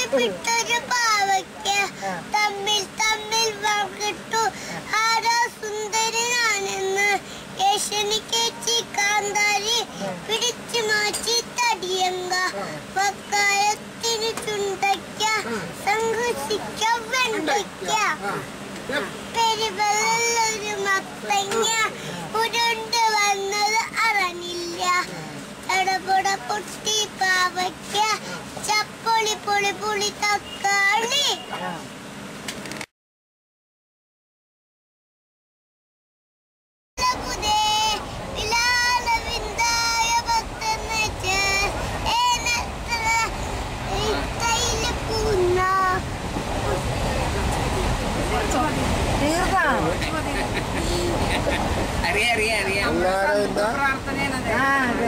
വിട്ടൊരു പാവയ്ക്ക ആ. തമ്മിൽ തമ്മിൽ വകിട്ടു ആരാ സുന്ദരനാണെന്ന് യേശനിക്കേച്ചി കാന്താരി പിടിച്ചു മാറ്റി തടിയങ്ക വക്കാലത്തിന് ചുണ്ടയ്ക്ക സംഘർഷിക്ക വെണ്ടയ്ക്ക പെരുവെള്ളൊരു മത്തങ്ങ ഉരുണ്ട് വന്നത് അറിഞ്ഞില്ല എടപുട പൊട്ടി പാവയ്ക്ക ചപ്പൊളി പൊളി പുളി തക്കാളി പുതേ വിലാല വിന്തായ പത്തന്നച്ച് ഏനത്ര ഇത്തയില് പൂന്ന തീർന്നോ അറിയാം അറിയാം അറിയാം എല്ലാരും എന്താ ആ